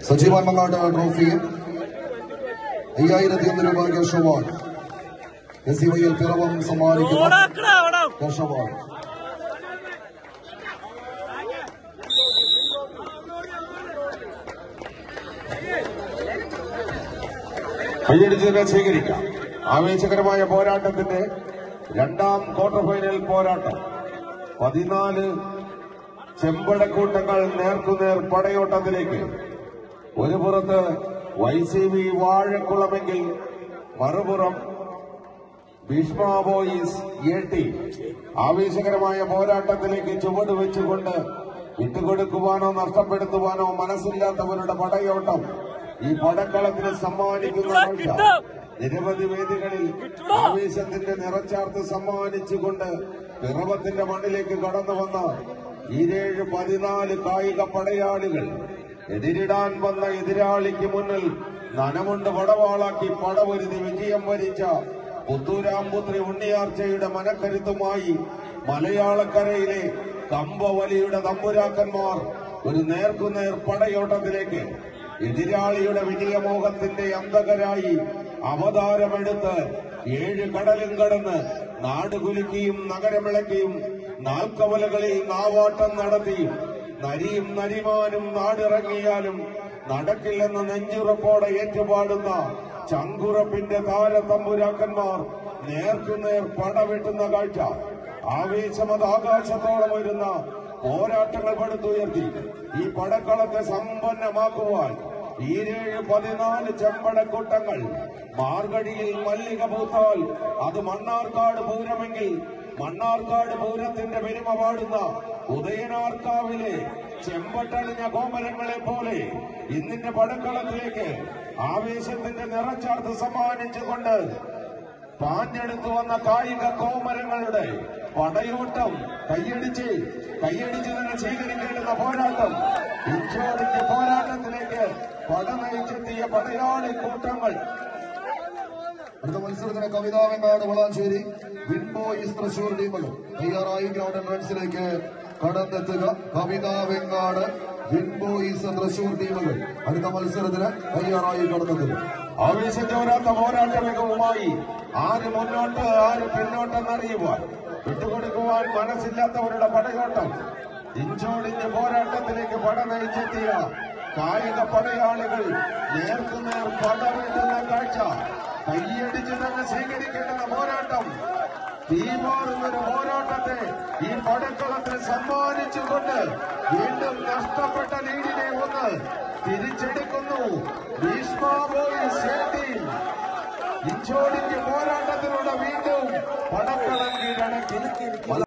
Sajeevan Mangad trophy അയ്യായിരത്തി ഒന്ന് രൂപ cash award S C Y L Piravom സമ്മാനിക്കുന്ന ഓടാക്കടാ ഓടാ ക്യാഷ് അവാർഡ് കൈയടിച്ചതിനെ സ്വീകരിക്കാം ആവേശകരമായ പോരാട്ടത്തിന്റെ രണ്ടാം ക്വാർട്ടർ ഫൈനൽ പോരാട്ടം പതിനാല് ചെമ്പടക്കൂട്ടങ്ങൾ നേർക്കുനേർ പടയോട്ടത്തിലേക്ക് ഒരു പുറത്ത് വൈ സി വി വാഴക്കുളമെങ്കിൽ മറുപുറം ഭീഷ്മ ബോയ്സ് എ ടി ആവേശകരമായ പോരാട്ടത്തിലേക്ക് ചുവട് വെച്ചുകൊണ്ട് വിട്ടുകൊടുക്കുവാനോ നഷ്ടപ്പെടുത്തുവാനോ മനസ്സില്ലാത്തവരുടെ പടയോട്ടം ഈ പടക്കളത്തിന് സമ്മാനിക്കുന്ന കാഴ്ച നിരവധി വേദികളിൽ ആവേശത്തിന്റെ നിറച്ചാർത്ത് സമ്മാനിച്ചുകൊണ്ട് പിറവത്തിന്റെ മണ്ണിലേക്ക് കടന്നു വന്ന ഈരേഴ് പതിനാല് കായിക പടയാളികൾ എതിരിടാൻ വന്ന എതിരാളിക്ക് മുന്നിൽ നനമുണ്ട് വടവാളാക്കി പടവരുതി വിജയം വരിച്ച പുത്തൂരാമ്പുത്രി ഉണ്ണിയാർച്ചയുടെ മനക്കരുത്തുമായി മലയാളക്കരയിലെ കമ്പവലിയുടെ തമ്പുരാക്കന്മാർ ഒരു നേർക്കുനേർ പടയോട്ടത്തിലേക്ക് എതിരാളിയുടെ വിജയമോഹത്തിന്റെ അന്തകരായി അവതാരമെടുത്ത് ഏഴ് കടലും കടന്ന് നാടുകുലുക്കിയും നഗരമിളക്കിയും നാൽക്കവലകളിൽ നാവാട്ടം നടത്തിയും നരിയും നരിമാനും നാടിറങ്ങിയാലും നടക്കില്ലെന്ന് നെഞ്ചുറപ്പോടെ ഏറ്റുപാടുന്ന ചങ്കുറപ്പിന്റെ താരതമ്പുരാക്കന്മാർ നേർക്കുനേർ പടവെട്ടുന്ന കാഴ്ച ആവേശമത് ആകാശത്തോളം വരുന്ന പോരാട്ടങ്ങൾ പടുത്തുയർത്തി ഈ പടക്കളത്തെ സമ്പന്നമാക്കുവാൻ ഈരേഴ് പതിനാല് ചെമ്പടക്കൂട്ടങ്ങൾ മാർഗടിയിൽ മല്ലിക പൂത്താൽ അത് മണ്ണാർക്കാട് പൂരമെങ്കിൽ മണ്ണാർക്കാട് പൂരത്തിന്റെ പെരുമ പാടുന്ന ഉദയനാർക്കാവിലെ ചെമ്പട്ടളിഞ്ഞ കോമരങ്ങളെ പോലെ ഇന്നിന്റെ പടക്കളത്തിലേക്ക് ആവേശത്തിന്റെ നിറച്ചാർത്ത് സമ്മാനിച്ചുകൊണ്ട് പാഞ്ഞെടുത്തു വന്ന കായിക കോമരങ്ങളുടെ പടയോട്ടം കൈയടിച്ച് കൈയടിച്ച് തന്നെ സ്വീകരിക്കേണ്ടുന്ന പോരാട്ടം ഇഞ്ചോടിന്റെ പോരാട്ടത്തിലേക്ക് പട നയിച്ചെത്തിയ പടയാളി കൂട്ടങ്ങൾ അടുത്ത മത്സരത്തിന് കവിതാ വെങ്ങാട് വളാഞ്ചേരി വിൻ ബോയ്സ് തൃശൂർ ടീമുകൾ തയ്യാറായി ഗ്രൗണ്ട് എൻട്രൻസിലേക്ക് കടന്നെത്തുക കവിതാ വെങ്ങാട് വിൻ ബോയ്സ് തൃശൂർ ടീമുകൾ അടുത്ത മത്സരത്തിന് തയ്യാറായി കടന്നെത്തുക ആവേശത്തോരാത്ത പോരാട്ട മികവുമായി ആര് മുന്നോട്ട് ആര് പിന്നോട്ടെന്നറിയുവാൻ വിട്ടുകൊടുക്കുവാൻ മനസ്സില്ലാത്തവരുടെ പടയോട്ടം ഇഞ്ചോടിഞ്ഞ് പോരാട്ടത്തിലേക്ക് പട നയിച്ചെത്തിയ കായിക പടയാളികൾ നേർക്കുനേർ പടവെട്ടുന്ന കാഴ്ച കൈയടിച്ച് തന്നെ സ്വീകരിക്കേണ്ടുന്ന പോരാട്ടം തീമാറുന്നൊരു പോരാട്ടത്തെ ഈ പടക്കളത്തിൽ സമ്മാനിച്ചുകൊണ്ട് വീണ്ടും നഷ്ടപ്പെട്ട ലീഡിനെ ഒന്ന് തിരിച്ചെടുക്കുന്നു ഭീഷ്മ ബോയ്സ് ടീം ഇഞ്ചോടിക്ക് പോരാട്ടത്തിലൂടെ വീണ്ടും പടക്കളം കീഴടക്കി